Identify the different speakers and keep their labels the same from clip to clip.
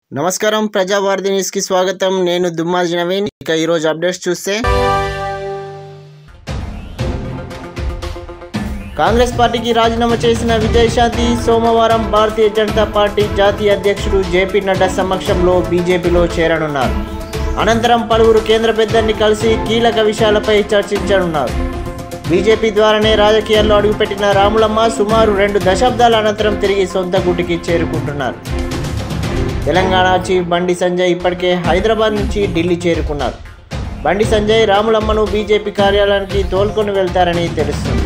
Speaker 1: నమస్కారం ప్రజావార్ది న్యూస్ కి స్వాగతం నేను దుమ్మాజ్ నవీన్ ఇక ఈరోజు అప్డేట్స్ చూస్తే కాంగ్రెస్ పార్టీకి రాజీనామా చేసిన విజయశాంతి సోమవారం భారతీయ జనతా పార్టీ జాతీయ అధ్యక్షుడు జేపీ నడ్డా సమక్షంలో బీజేపీలో చేరనున్నారు అనంతరం పలువురు కేంద్ర పెద్దల్ని కలిసి కీలక విషయాలపై చర్చించనున్నారు బీజేపీ ద్వారానే రాజకీయాల్లో అడుగుపెట్టిన రాములమ్మ సుమారు రెండు దశాబ్దాల అనంతరం తిరిగి సొంత గుటికి చేరుకుంటున్నారు తెలంగాణ చీఫ్ బండి సంజయ్ ఇప్పటికే హైదరాబాద్ నుంచి ఢిల్లీ చేరుకున్నారు బండి సంజయ్ రాములమ్మను బీజేపీ కార్యాలయానికి తోల్కొని వెళ్తారని తెలుస్తుంది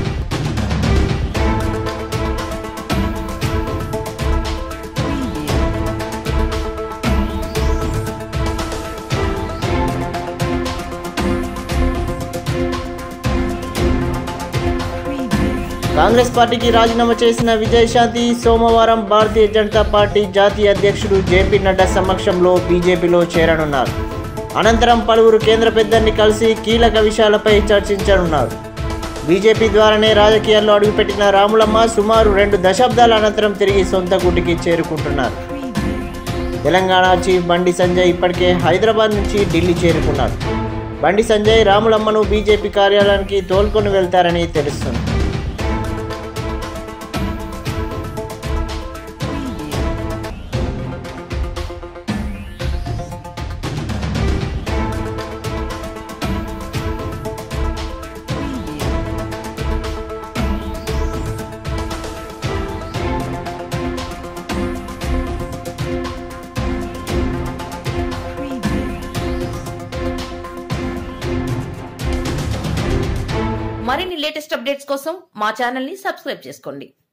Speaker 1: కాంగ్రెస్ పార్టీకి రాజీనామా చేసిన విజయశాంతి సోమవారం భారతీయ జనతా పార్టీ జాతీయ అధ్యక్షుడు జేపీ నడ్డా సమక్షంలో బీజేపీలో చేరనున్నారు అనంతరం పలువురు కేంద్ర పెద్దల్ని కలిసి కీలక విషయాలపై చర్చించనున్నారు బీజేపీ ద్వారానే రాజకీయాల్లో అడుగుపెట్టిన రాములమ్మ సుమారు రెండు దశాబ్దాల అనంతరం తిరిగి సొంత గుటికి చేరుకుంటున్నారు తెలంగాణ చీఫ్ బండి సంజయ్ ఇప్పటికే హైదరాబాద్ నుంచి ఢిల్లీ చేరుకున్నారు బండి సంజయ్ రాములమ్మను బీజేపీ కార్యాలయానికి తోల్కొని వెళ్తారని తెలుస్తుంది
Speaker 2: మరిన్ని లేటెస్ట్ అప్డేట్స్ కోసం మా ఛానల్ ని సబ్స్క్రైబ్ చేసుకోండి